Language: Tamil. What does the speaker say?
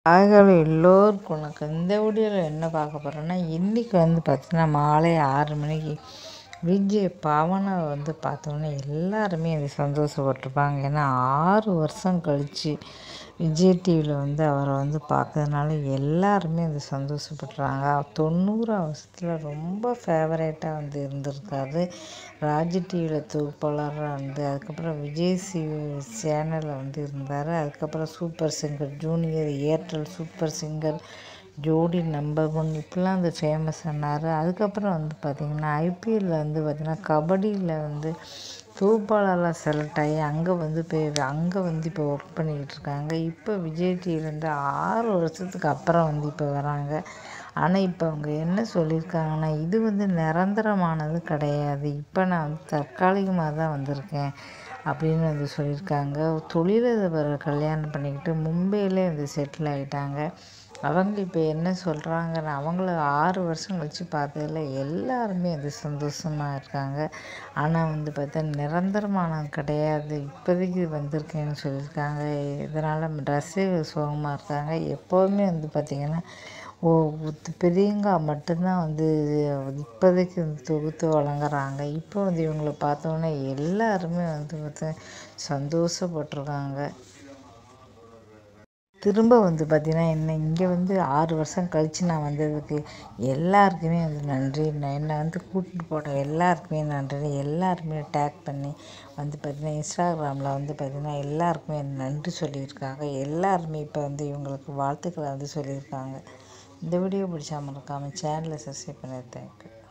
ஹலோ எல்லோருக்கும் வணக்கம் இந்த வீடியோவில் என்ன பார்க்க போகிறோன்னா இன்றைக்கி வந்து பார்த்திங்கன்னா மாலை ஆறு மணிக்கு விஜய் பவனை வந்து பார்த்தோன்னே எல்லாருமே அது சந்தோஷப்பட்டிருப்பாங்க ஏன்னா ஆறு வருஷம் கழித்து விஜய் டிவியில் வந்து அவரை வந்து பார்க்கறதுனால எல்லாருமே அது சந்தோஷப்படுறாங்க தொண்ணூறாம் வருஷத்தில் ரொம்ப ஃபேவரேட்டாக வந்து இருந்திருக்காரு ராஜ் டிவியில் தொகுப்பாளராக இருந்து அதுக்கப்புறம் விஜய் சி சேனலில் வந்து இருந்தார் அதுக்கப்புறம் super singer junior Airtel super singer Jodi number one இப்படிலாம் வந்து ஃபேமஸ் ஆனார் அதுக்கப்புறம் வந்து பார்த்திங்கன்னா ஐபிஎல்லில் வந்து பார்த்திங்கன்னா கபடியில் வந்து தொகுப்பாளராக செலக்ட் ஆகி அங்கே வந்து போய் அங்கே வந்து இப்போ ஒர்க் பண்ணிக்கிட்டு இருக்காங்க இப்போ விஜய் டிவிலேருந்து ஆறு வருஷத்துக்கு அப்புறம் வந்து இப்போ வராங்க ஆனால் இப்போ அவங்க என்ன சொல்லியிருக்காங்கன்னா இது வந்து நிரந்தரமானது கிடையாது இப்போ நான் வந்து தற்காலிகமாக தான் வந்திருக்கேன் அப்படின்னு வந்து சொல்லியிருக்காங்க தொழிலதிபரை கல்யாணம் பண்ணிக்கிட்டு மும்பையிலே வந்து செட்டில் ஆகிட்டாங்க அவங்க இப்போ என்ன சொல்கிறாங்கன்னா அவங்கள ஆறு வருஷம் கழித்து பார்த்ததுல எல்லாருமே அது சந்தோஷமாக இருக்காங்க ஆனால் வந்து பார்த்தா நிரந்தரமானது கிடையாது இப்போதைக்கு வந்திருக்கேன்னு சொல்லியிருக்காங்க இதனால் ரசிகர்கள் சோகமாக இருக்காங்க எப்போதுமே வந்து பார்த்திங்கன்னா ஓ பெரியவங்க மட்டும்தான் வந்து இப்போதைக்கு வந்து தொகுத்து வழங்குறாங்க இப்போ வந்து இவங்களை பார்த்தோன்னே எல்லாருமே வந்து பார்த்து சந்தோஷப்பட்டிருக்காங்க திரும்ப வந்து பார்த்திங்கன்னா என்ன இங்கே வந்து ஆறு வருஷம் கழித்து நான் வந்ததுக்கு எல்லாருக்குமே வந்து நன்றி நான் என்னை வந்து கூட்டிகிட்டு போன எல்லாருக்குமே நன்றி எல்லாருமே டேக் பண்ணி வந்து பார்த்திங்கன்னா இன்ஸ்டாகிராமில் வந்து பார்த்திங்கன்னா எல்லாருக்குமே நன்றி சொல்லியிருக்காங்க எல்லாருமே இப்போ வந்து இவங்களுக்கு வாழ்த்துக்களை வந்து சொல்லியிருக்காங்க இந்த வீடியோ பிடிச்சா மறக்காமல் சேனலை சப்ஸ்கிரைப் பண்ணி தேங்க்யூ